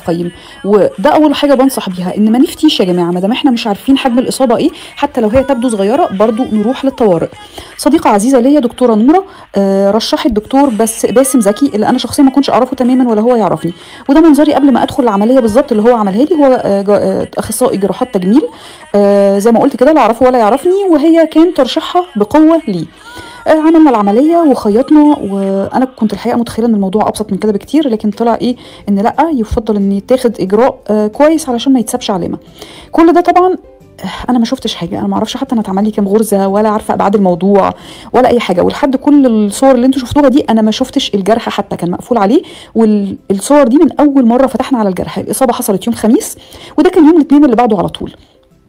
التقييم وده اول حاجه بنصح بيها ان ما نفتيش يا جماعه ما دام احنا مش عارفين حجم الاصابه ايه حتى لو هي تبدو صغيره برضو نروح للطوارئ صديقه عزيزه ليا دكتوره نوره آه، رشحت دكتور بس باسم زكي اللي انا شخصيا ما كنتش اعرفه تماما ولا هو يعرفني وده منظري قبل ما ادخل العمليه بالظبط اللي هو عملها لي هو آه، جا- آه، اخصائي جراحات تجميل آه، زي ما قلت كده لا اعرفه ولا يعرفني وهي كان ترشيحها بقوه لي آه، عملنا العمليه وخيطنا وانا كنت الحقيقه متخيله ان الموضوع ابسط من كده بكتير لكن طلع ايه ان لا يفضل ان يتاخد اجراء آه، كويس علشان ما يتسابش علامه كل ده طبعا آه، انا ما شفتش حاجه انا ما اعرفش حتى انا اتعمل لي كام غرزه ولا عارفه ابعاد الموضوع ولا اي حاجه ولحد كل الصور اللي انتوا شفتوها دي انا ما شفتش الجرح حتى كان مقفول عليه والصور دي من اول مره فتحنا على الجرح الاصابه حصلت يوم خميس وده كان يوم الاثنين اللي بعده على طول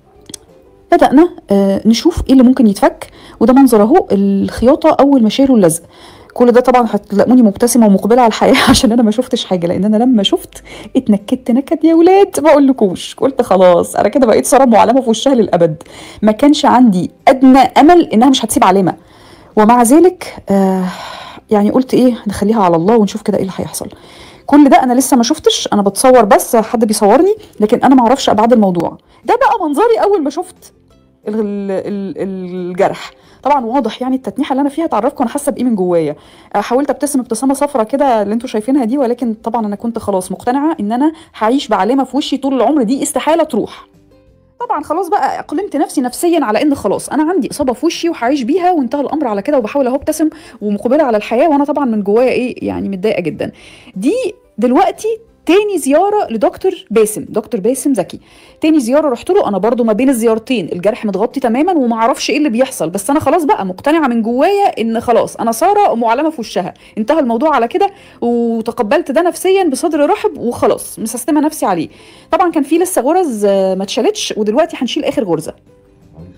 بدأنا آه، نشوف ايه اللي ممكن يتفك وده منظر اهو الخياطة أول ما شالوا اللزق كل ده طبعا هتلاقوني مبتسمة ومقبلة على الحياة عشان أنا ما شفتش حاجة لأن أنا لما شفت اتنكدت نكد يا ولاد ما أقولكوش قلت خلاص أنا كده بقيت سارة معلمة في وشها للأبد ما كانش عندي أدنى أمل إنها مش هتسيب علامة ومع ذلك آه يعني قلت إيه نخليها على الله ونشوف كده إيه اللي هيحصل كل ده انا لسه ما شفتش انا بتصور بس حد بيصورني لكن انا ما اعرفش ابعاد الموضوع ده بقى منظري اول ما شفت ال- ال- الجرح طبعا واضح يعني التتنيحه اللي انا فيها تعرفكم انا حاسه بايه من جوايا آه، حاولت ابتسم ابتسامه صفرة كده اللي انتوا شايفينها دي ولكن طبعا انا كنت خلاص مقتنعه ان انا هعيش بعلامه في وشي طول العمر دي استحاله تروح طبعا خلاص بقى اقلمت نفسي نفسيا على ان خلاص انا عندي اصابه في وشي وهعيش بيها وانتهى الامر على كده وبحاول اهو ابتسم ومقبله على الحياه وانا طبعا من جوايا ايه يعني متضايقه جدا دي دلوقتي تاني زيارة لدكتور باسم دكتور باسم زكي تاني زيارة رحت له انا برضو ما بين الزيارتين الجرح متغطي تماما وما اعرفش ايه اللي بيحصل بس انا خلاص بقى مقتنعة من جوايا ان خلاص انا سارة معلمة في وشها انتهى الموضوع على كده وتقبلت ده نفسيا بصدر رحب وخلاص مسستمة نفسي عليه طبعا كان في لسه غرز آه، ما اتشالتش ودلوقتي هنشيل اخر غرزة معلش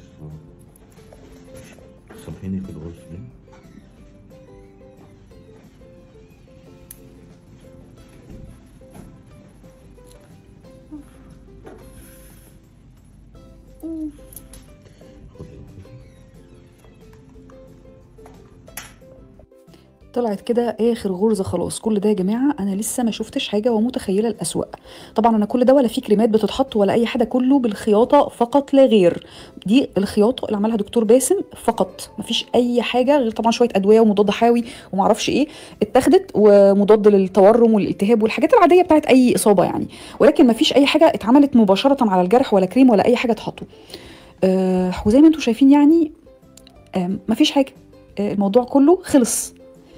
سامحيني في الغرز دي خدي الغرزة. طلعت كده اخر غرزه خلاص كل ده يا جماعه انا لسه ما شفتش حاجه ومتخيله الاسوأ طبعا انا كل ده ولا في كريمات بتتحط ولا اي حاجه كله بالخياطه فقط لا غير دي الخياطه اللي عملها دكتور باسم فقط مفيش اي حاجه غير طبعا شويه ادويه ومضاد حيوي وما اعرفش ايه اتاخدت ومضاد للتورم والالتهاب والحاجات العاديه بتاعت اي اصابه يعني ولكن مفيش اي حاجه اتعملت مباشره على الجرح ولا كريم ولا اي حاجه اتحطوا آه وزي ما انتم شايفين يعني آه مفيش حاجه آه الموضوع كله خلص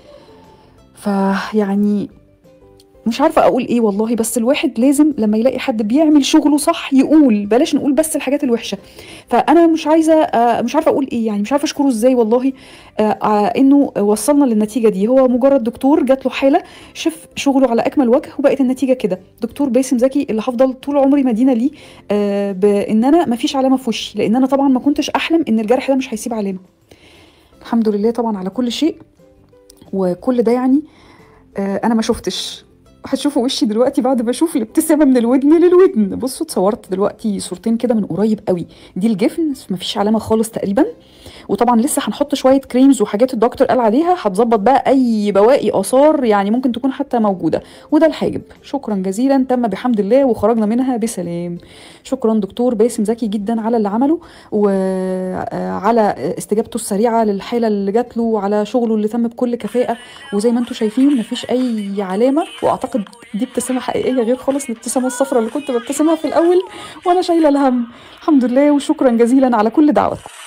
فيعني مش عارفه اقول ايه والله بس الواحد لازم لما يلاقي حد بيعمل شغله صح يقول بلاش نقول بس الحاجات الوحشه فانا مش عايزه آه، مش عارفه اقول ايه يعني مش عارفه اشكره ازاي والله آه، آه، انه وصلنا للنتيجه دي هو مجرد دكتور جات له حاله شاف شغله على اكمل وجه وبقت النتيجه كده دكتور باسم زكي اللي هفضل طول عمري مدينه ليه آه، بان انا ما فيش علامه في وشي لان انا طبعا ما كنتش احلم ان الجرح ده مش هيسيب علامه الحمد لله طبعا على كل شيء وكل ده يعني آه، انا ما شفتش هتشوفوا وشي دلوقتي بعد ما اشوف الابتسامه من الودن للودن بصوا اتصورت دلوقتي صورتين كده من قريب قوي دي الجفن مفيش علامه خالص تقريبا وطبعا لسه هنحط شويه كريمز وحاجات الدكتور قال عليها هتظبط بقى اي بواقي اثار يعني ممكن تكون حتى موجوده وده الحاجب شكرا جزيلا تم بحمد الله وخرجنا منها بسلام شكرا دكتور باسم زكي جدا على اللي عمله وعلى استجابته السريعه للحاله اللي جات له وعلى شغله اللي تم بكل كفاءه وزي ما انتم شايفين مفيش اي علامه واعتقد دي ابتسامه حقيقيه غير خالص الابتسامه الصفراء اللي كنت ببتسمها في الاول وانا شايله الهم الحمد لله وشكرا جزيلا على كل دعوه